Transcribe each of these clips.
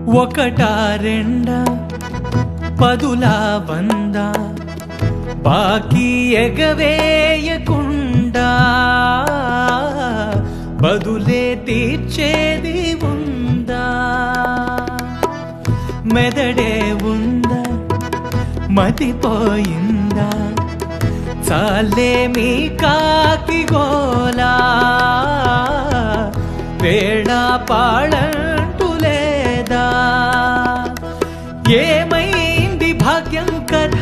ఒకటా రెండా పదులా వందా బాకీ ఎగవేయకుండా బదులే తీర్చేది ఉందా మెదడే ఉందా మతిపోయిందా చాలే మీ కాకి గోలా వేళా పాడంటూ లేదా ఏమైంది భాగ్యం కథ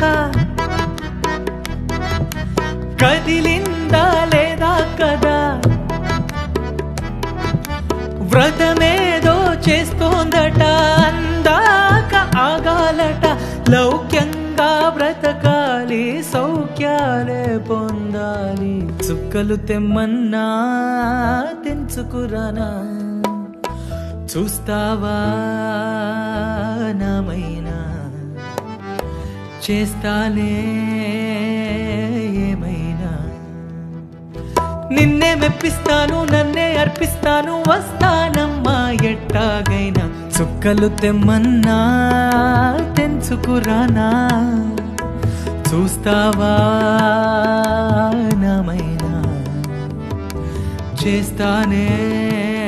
కదిలిందా లేదా కదా వ్రతమేదో చేస్తోందట అందాక ఆగాలట లౌక్యంగా బ్రతకాలి సౌఖ్యాలే పొందాలి చుక్కలు తెమ్మన్నా తెంచుకురానా చూస్తావా నామైనా చేస్తాలే ఏమైనా నిన్నే మెప్పిస్తాను నన్నే అర్పిస్తాను వస్తానమ్మా ఎట్టాగైనా చుక్కలు తెమ్మన్నా తెంచుకురానా చూస్తావా నామైనా చేస్తానే